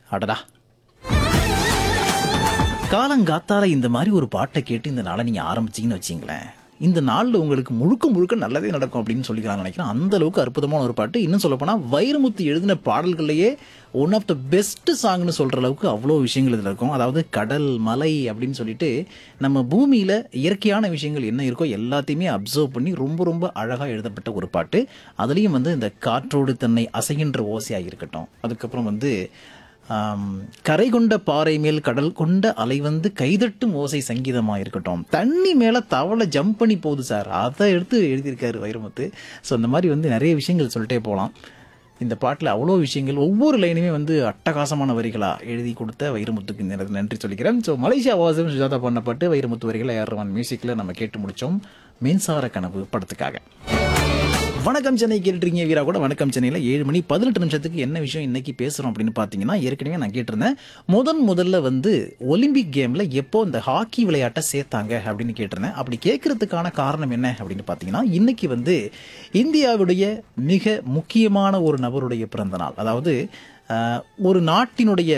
அடடா காலங்காத்தால இந்த மாதிரி ஒரு பாட்டை கேட்டு இந்த நாளை நீங்க ஆரம்பிச்சீங்கன்னு வச்சிங்களேன் இந்த நாளில் உங்களுக்கு முழுக்க முழுக்க நல்லதே நடக்கும் அப்படின்னு சொல்லிக்கலாம் நினைக்கிறேன் அந்த அளவுக்கு அற்புதமான ஒரு பாட்டு இன்னும் சொல்ல போனா வைரமுத்து எழுதின பாடல்கள்லயே ஒன் ஆஃப் த பெஸ்ட் சாங்னு சொல்ற அளவுக்கு அவ்வளோ விஷயங்கள் இதில் இருக்கும் அதாவது கடல் மலை அப்படின்னு சொல்லிட்டு நம்ம பூமியில இயற்கையான விஷயங்கள் என்ன இருக்கோ எல்லாத்தையுமே அப்சர்வ் பண்ணி ரொம்ப ரொம்ப அழகாக எழுதப்பட்ட ஒரு பாட்டு அதுலேயும் வந்து இந்த காற்றோடு தன்னை அசைகின்ற ஓசையாக இருக்கட்டும் அதுக்கப்புறம் வந்து ஆம், கரை கொண்ட பாறை மேல் கடல் கொண்ட அலை வந்து கைதட்டும் ஓசை சங்கீதமா இருக்கட்டும் தண்ணி மேல தவளை ஜம்ப் பண்ணி போகுது சார் அதை எடுத்து எழுதியிருக்காரு வைரமுத்து ஸோ அந்த மாதிரி வந்து நிறைய விஷயங்கள் சொல்லிட்டே போகலாம் இந்த பாட்டில் அவ்வளோ விஷயங்கள் ஒவ்வொரு லைனுமே வந்து அட்டகாசமான வரிகளா எழுதி கொடுத்த வைரமுத்துக்கு இந்த நேரத்தில் நன்றி சொல்லிக்கிறேன் ஸோ மலேசியா வாசம் சுஜாதா பண்ணப்பட்டு வைரமுத்து வரிகளை ஏஆர் மியூசிக்கில் நம்ம கேட்டு முடிச்சோம் மின்சார கனவு படத்துக்காக வணக்கம் சென்னை கேட்டுருக்கீங்க வீரா கூட வணக்கம் சென்னையில் ஏழு மணி பதினெட்டு நிமிஷத்துக்கு என்ன விஷயம் இன்னைக்கு பேசுகிறோம் அப்படின்னு பார்த்தீங்கன்னா ஏற்கனவே நான் கேட்டிருந்தேன் முதன் முதல்ல வந்து ஒலிம்பிக் கேமில் எப்போ இந்த ஹாக்கி விளையாட்டை சேர்த்தாங்க அப்படின்னு கேட்டிருந்தேன் அப்படி கேட்கறதுக்கான காரணம் என்ன அப்படின்னு பார்த்தீங்கன்னா இன்னைக்கு வந்து இந்தியாவுடைய மிக முக்கியமான ஒரு நபருடைய பிறந்த நாள் அதாவது அஹ், ஒரு நாட்டினுடைய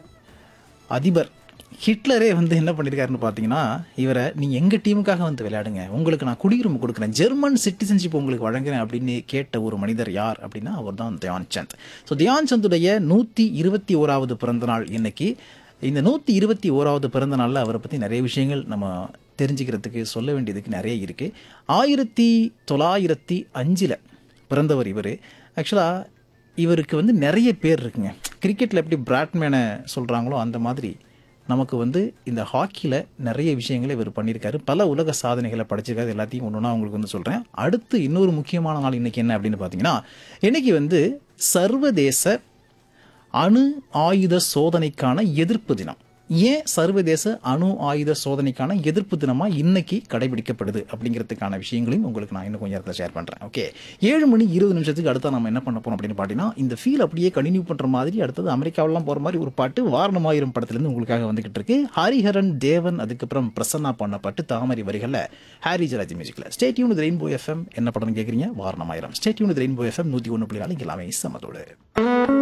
அதிபர் ஹிட்லரே வந்து என்ன பண்ணியிருக்காருன்னு பார்த்தீங்கன்னா இவரை நீங்கள் எங்கள் டீமுக்காக வந்து விளையாடுங்க உங்களுக்கு நான் குடியுரிமை கொடுக்குறேன் ஜெர்மன் சிட்டிசன்ஷிப் உங்களுக்கு வழங்குறேன் அப்படின்னு கேட்ட ஒரு மனிதர் யார் அப்படின்னா அவர் தான் தியான் சந்த் ஸோ தியான் சந்துடைய நூற்றி இருபத்தி ஓராவது பிறந்த நாள் இன்னைக்கு இந்த நூற்றி இருபத்தி ஓராவது பிறந்த நாளில் அவரை பற்றி நிறைய விஷயங்கள் நம்ம தெரிஞ்சுக்கிறதுக்கு சொல்ல வேண்டியதுக்கு நிறைய இருக்குது ஆயிரத்தி தொள்ளாயிரத்தி அஞ்சில் பிறந்தவர் இவர் ஆக்சுவலாக இவருக்கு வந்து நிறைய பேர் இருக்குங்க கிரிக்கெட்டில் எப்படி பிராட்மேனை சொல்கிறாங்களோ அந்த மாதிரி நமக்கு வந்து இந்த ஹாக்கியில் நிறைய விஷயங்களை இவர் பண்ணியிருக்காரு பல உலக சாதனைகளை படைச்சிருக்காரு எல்லாத்தையும் ஒன்று ஒன்றா உங்களுக்கு வந்து சொல்கிறேன் அடுத்து இன்னொரு முக்கியமான நாள் இன்னைக்கு என்ன அப்படின்னு பார்த்தீங்கன்னா இன்னைக்கு வந்து சர்வதேச அணு ஆயுத சோதனைக்கான எதிர்ப்பு தினம் ஏன் சர்வதேச அணு ஆயுத சோதனைக்கான எதிர்ப்பு தினமாக இன்னைக்கு கடைபிடிக்கப்படுது அப்படிங்கிறதுக்கான விஷயங்களையும் உங்களுக்கு நான் இன்னும் கொஞ்சம் நேரத்தில் ஷேர் பண்ணுறேன் ஓகே ஏழு மணி இருபது நிமிஷத்துக்கு அடுத்தா நம்ம என்ன பண்ண போறோம் அப்படின்னு பார்த்தீங்கன்னா இந்த ஃபீல் அப்படியே கண்டினியூ பண்ணுற மாதிரி அடுத்தது அமெரிக்காவெல்லாம் போகிற மாதிரி ஒரு பாட்டு வாரணமாயிரம் படத்துலேருந்து உங்களுக்காக வந்துகிட்டு இருக்கு ஹரிஹரன் தேவன் அதுக்கப்புறம் பிரசன்னா பண்ண பாட்டு தாமரை வரிகளில் ஹாரி ஜராஜ் மியூசிக்கில் ஸ்டேட்யூன் ரெயின்போ எஃப்எம் என்ன படம்னு கேட்குறீங்க வாரணமாயிரம் ஸ்டேட்யூன் ரெயின்போ எஃப்எம் நூற்றி ஒன்று புள்ளி நாலு இங்கே எல்லாமே சமத்தோடு